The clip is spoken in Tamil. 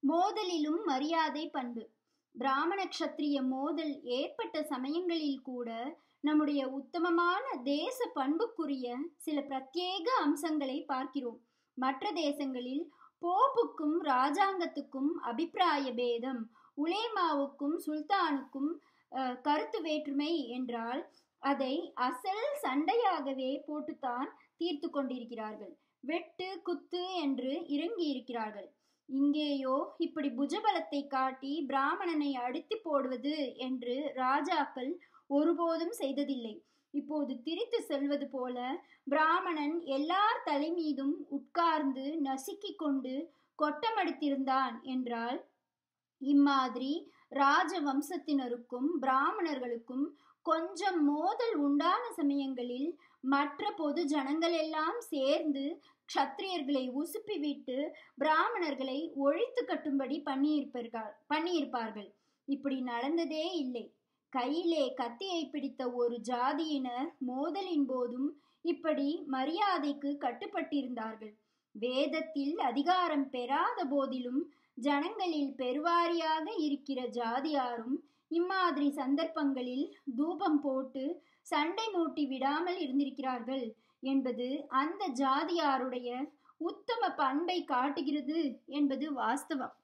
மோதலிலும் மரியாதை பண்பு பிராமண க்ஷத்திரிய மோதல் ஏற்பட்ட சமயங்களில் கூட நம்முடைய உத்தமமான தேச பண்புக்குரிய சில பிரத்யேக அம்சங்களை பார்க்கிறோம் மற்ற தேசங்களில் போப்புக்கும் ராஜாங்கத்துக்கும் அபிப்பிராய பேதம் உலேமாவுக்கும் சுல்தானுக்கும் அஹ், கருத்து வேற்றுமை என்றால் அதை அசல் சண்டையாகவே போட்டுத்தான் தீர்த்து கொண்டிருக்கிறார்கள் வெட்டு குத்து என்று இறங்கி இருக்கிறார்கள் இங்கேயோ இப்படி புஜபலத்தை காட்டி பிராமணனை அடித்து போடுவது என்று ராஜாக்கள் ஒருபோதும் செய்ததில்லை இப்போது திரித்து செல்வது போல பிராமணன் எல்லார் தலை மீதும் உட்கார்ந்து நசுக்கிக் கொண்டு கொட்டமடித்திருந்தான் என்றால் இம்மாதிரி ராஜ வம்சத்தினருக்கும் பிராமணர்களுக்கும் கொஞ்சம் மோதல் உண்டான சமயங்களில் மற்ற பொது ஜனங்கள் எல்லாம் சேர்ந்து க்ஷத்திரியர்களை உசுப்பிவிட்டு பிராமணர்களை ஒழித்து கட்டும்படி பண்ணியிருப்பார்கள் பண்ணியிருப்பார்கள் இப்படி நடந்ததே இல்லை கையிலே கத்தியை பிடித்த ஒரு ஜாதியினர் மோதலின் போதும் இப்படி மரியாதைக்கு கட்டுப்பட்டிருந்தார்கள் வேதத்தில் அதிகாரம் பெறாத போதிலும் ஜனங்களில் பெருவாரியாக இருக்கிற ஜாதியாரும் இம்மாதிரி சந்தர்ப்பங்களில் தூபம் போட்டு சண்டை மூட்டி விடாமல் இருந்திருக்கிறார்கள் என்பது அந்த ஜாதியாருடைய உத்தம பண்பை காட்டுகிறது என்பது வாஸ்தவம்